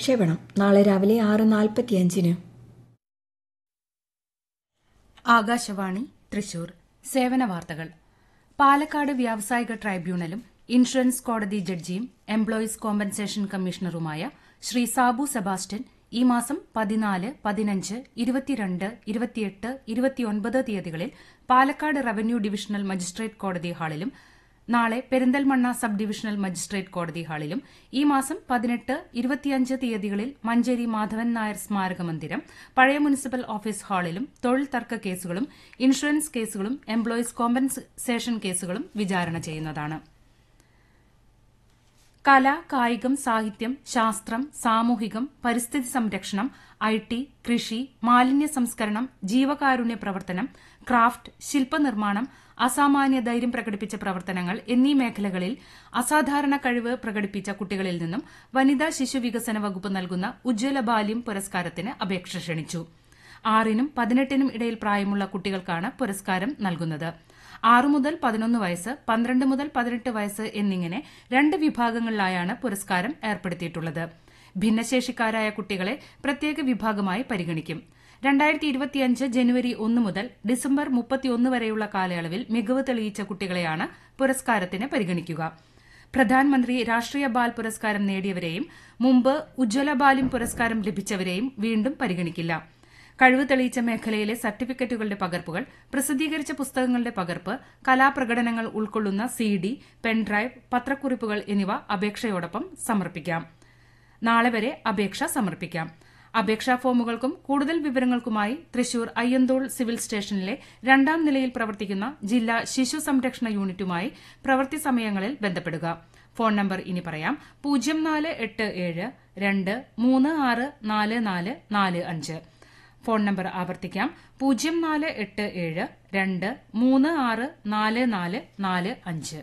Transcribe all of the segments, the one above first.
പുനഃപ്രക്ഷേപണം നാളെ രാവിലെ ആറ് നാൽപ്പത്തിയഞ്ചിന് ആകാശവാണി തൃശൂർ സേവന വാർത്തകൾ പാലക്കാട് വ്യാവസായിക ട്രൈബ്യൂണലും ഇൻഷുറൻസ് കോടതി ജഡ്ജിയും എംപ്ലോയീസ് കോമ്പൻസേഷൻ കമ്മീഷണറുമായ ശ്രീ സാബു സെബാസ്റ്റ്യൻ ഈ മാസം പതിനാല് പതിനഞ്ച് ഇരുപത്തിരണ്ട് ഇരുപത്തിയെട്ട് ഇരുപത്തിയൊൻപത് തീയതികളിൽ പാലക്കാട് റവന്യൂ ഡിവിഷണൽ മജിസ്ട്രേറ്റ് കോടതി ഹാളിലും നാളെ പെരിന്തൽമണ്ണ സബ് ഡിവിഷണൽ മജിസ്ട്രേറ്റ് കോടതി ഹാളിലും ഈ മാസം പതിനെട്ട് ഇരുപത്തിയഞ്ച് തീയതികളിൽ മഞ്ചേരി മാധവൻ നായർ സ്മാരക മന്ദിരം പഴയ മുനിസിപ്പൽ ഓഫീസ് ഹാളിലും തൊഴിൽ തർക്ക കേസുകളും ഇൻഷുറൻസ് കേസുകളും എംപ്ലോയീസ് കോമ്പൻസേഷൻ കേസുകളും വിചാരണ ചെയ്യുന്നതാണ് കല കായികം സാഹിത്യം ശാസ്ത്രം സാമൂഹികം പരിസ്ഥിതി സംരക്ഷണം ഐ ടി കൃഷി മാലിന്യ സംസ്കരണം ജീവകാരുണ്യ പ്രവർത്തനം ക്രാഫ്റ്റ് ശില്പനിർമ്മാണം അസാമാന്യ ധൈര്യം പ്രകടിപ്പിച്ച പ്രവർത്തനങ്ങൾ എന്നീ മേഖലകളിൽ അസാധാരണ കഴിവ് പ്രകടിപ്പിച്ച കുട്ടികളിൽ നിന്നും വനിതാ ശിശു വികസന വകുപ്പ് നൽകുന്ന ഉജ്ജ്വല ബാല്യം പുരസ്കാരത്തിന് അപേക്ഷ ക്ഷണിച്ചു ആറിനും പതിനെട്ടിനും ഇടയിൽ പ്രായമുള്ള കുട്ടികൾക്കാണ് പുരസ്കാരം നൽകുന്നത് ആറു മുതൽ പതിനൊന്ന് വയസ്സ് പന്ത്രണ്ട് മുതൽ പതിനെട്ട് വയസ്സ് എന്നിങ്ങനെ രണ്ട് വിഭാഗങ്ങളിലായാണ് പുരസ്കാരം ഏർപ്പെടുത്തിയിട്ടുള്ളത് ഭിന്നശേഷിക്കാരായ കുട്ടികളെ പ്രത്യേക വിഭാഗമായി പരിഗണിക്കും രണ്ടായിരത്തി ഇരുപത്തിയഞ്ച് ജനുവരി ഒന്ന് മുതൽ ഡിസംബർ മുപ്പത്തിയൊന്ന് വരെയുള്ള കാലയളവിൽ മികവ് തെളിയിച്ച കുട്ടികളെയാണ് പുരസ്കാരത്തിന് പരിഗണിക്കുക പ്രധാനമന്ത്രി രാഷ്ട്രീയ ബാൽ പുരസ്കാരം നേടിയവരെയും മുമ്പ് ഉജ്ജ്വല ബാല്യം പുരസ്കാരം ലഭിച്ചവരെയും വീണ്ടും പരിഗണിക്കില്ല കഴിവ് തെളിയിച്ച മേഖലയിലെ സർട്ടിഫിക്കറ്റുകളുടെ പകർപ്പുകൾ പ്രസിദ്ധീകരിച്ച പുസ്തകങ്ങളുടെ പകർപ്പ് കലാപ്രകടനങ്ങൾ ഉൾക്കൊള്ളുന്ന സി ഡി പെൻഡ്രൈവ് പത്രക്കുറിപ്പുകൾ എന്നിവ അപേക്ഷയോടൊപ്പം സമർപ്പിക്കാം നാളെ വരെ അപേക്ഷ സമർപ്പിക്കാം അപേക്ഷാ ഫോമുകൾക്കും കൂടുതൽ വിവരങ്ങൾക്കുമായി തൃശൂർ അയ്യന്തോൾ സിവിൽ സ്റ്റേഷനിലെ രണ്ടാം നിലയിൽ പ്രവർത്തിക്കുന്ന ജില്ലാ ശിശു സംരക്ഷണ യൂണിറ്റുമായി പ്രവൃത്തി സമയങ്ങളിൽ ബന്ധപ്പെടുക ഫോൺ നമ്പർ ഇനി പറയാം പൂജ്യം നാല് എട്ട് ഏഴ് രണ്ട് മൂന്ന് ആറ് നാല് നാല് നാല് അഞ്ച് ഫോൺ നമ്പർ ആവർത്തിക്കാം പൂജ്യം നാല് എട്ട് ഏഴ് രണ്ട് മൂന്ന് ആറ് നാല് നാല് നാല് അഞ്ച്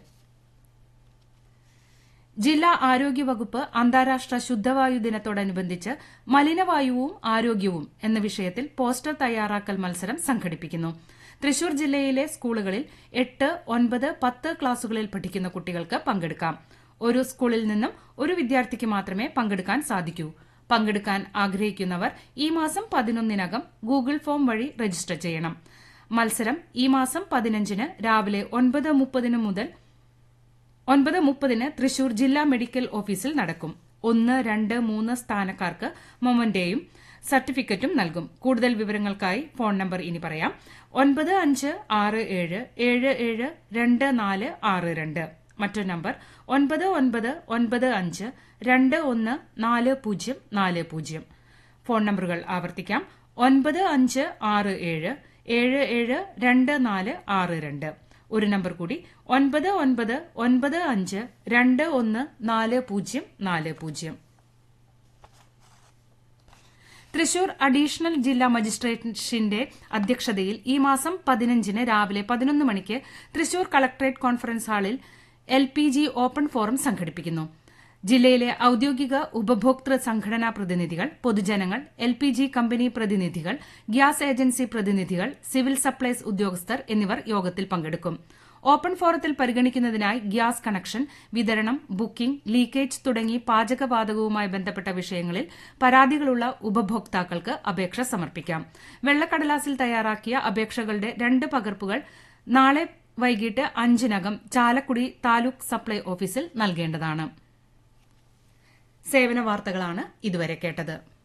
ജില്ലാ ആരോഗ്യവകുപ്പ് അന്താരാഷ്ട്ര ശുദ്ധവായു ദിനത്തോടനുബന്ധിച്ച് മലിനവായുവും ആരോഗ്യവും എന്ന വിഷയത്തിൽ പോസ്റ്റർ തയ്യാറാക്കൽ മത്സരം സംഘടിപ്പിക്കുന്നു തൃശൂർ ജില്ലയിലെ സ്കൂളുകളിൽ എട്ട് ഒൻപത് പത്ത് ക്ലാസുകളിൽ പഠിക്കുന്ന കുട്ടികൾക്ക് പങ്കെടുക്കാം ഒരു സ്കൂളിൽ നിന്നും ഒരു വിദ്യാർത്ഥിക്ക് മാത്രമേ പങ്കെടുക്കാൻ സാധിക്കൂ പങ്കെടുക്കാൻ ആഗ്രഹിക്കുന്നവർ ഈ മാസം പതിനൊന്നിനകം ഗൂഗിൾ ഫോം വഴി രജിസ്റ്റർ ചെയ്യണം മത്സരം ഈ മാസം പതിനഞ്ചിന് രാവിലെ ഒൻപത് മുപ്പതിന് മുതൽ ഒൻപത് മുപ്പതിന് തൃശൂർ ജില്ലാ മെഡിക്കൽ ഓഫീസിൽ നടക്കും ഒന്ന് രണ്ട് മൂന്ന് സ്ഥാനക്കാർക്ക് മൊമന്റേയും സർട്ടിഫിക്കറ്റും നൽകും കൂടുതൽ വിവരങ്ങൾക്കായി ഫോൺ നമ്പർ ഇനി പറയാം ഒൻപത് അഞ്ച് ആറ് ഏഴ് ഏഴ് ഏഴ് രണ്ട് നാല് ആറ് രണ്ട് മറ്റൊരു നമ്പർ ഒൻപത് ഒൻപത് ഒൻപത് അഞ്ച് രണ്ട് ഒന്ന് നാല് പൂജ്യം നാല് പൂജ്യം ഫോൺ നമ്പറുകൾ ആവർത്തിക്കാം ഒൻപത് അഞ്ച് ആറ് ഏഴ് ഏഴ് ഏഴ് രണ്ട് നാല് ആറ് രണ്ട് ഒരു നമ്പർ കൂടി ഒൻപത് ഒൻപത് ഒൻപത് അഞ്ച് രണ്ട് ഒന്ന് നാല് പൂജ്യം നാല് പൂജ്യം തൃശൂർ അഡീഷണൽ ജില്ലാ മജിസ്ട്രേറ്റിന്റെ അധ്യക്ഷതയിൽ ഈ മാസം പതിനഞ്ചിന് രാവിലെ പതിനൊന്ന് മണിക്ക് തൃശൂർ കളക്ടറേറ്റ് കോൺഫറൻസ് ഹാളിൽ L P G open forum സംഘടിപ്പിക്കുന്നു ജില്ലയിലെ ഔദ്യോഗിക ഉപഭോക്തൃ സംഘടനാ പ്രതിനിധികൾ പൊതുജനങ്ങൾ എൽ പി ജി കമ്പനി പ്രതിനിധികൾ ഗ്യാസ് ഏജൻസി പ്രതിനിധികൾ സിവിൽ സപ്ലൈസ് ഉദ്യോഗസ്ഥർ എന്നിവർ യോഗത്തിൽ പങ്കെടുക്കും ഓപ്പൺ ഫോറത്തിൽ പരിഗണിക്കുന്നതിനായി ഗ്യാസ് കണക്ഷൻ വിതരണം ബുക്കിംഗ് ലീക്കേജ് തുടങ്ങി പാചകവാതകവുമായി ബന്ധപ്പെട്ട വിഷയങ്ങളിൽ പരാതികളുള്ള ഉപഭോക്താക്കൾക്ക് അപേക്ഷ സമർപ്പിക്കാം വെള്ളക്കടലാസിൽ തയ്യാറാക്കിയ അപേക്ഷകളുടെ രണ്ട് പകർപ്പുകൾ നാളെ വൈകിട്ട് അഞ്ചിനകം ചാലക്കുടി താലൂക്ക് സപ്ലൈ ഓഫീസിൽ നൽകേണ്ടതാണ് സേവന വാർത്തകളാണ് ഇതുവരെ കേട്ടത്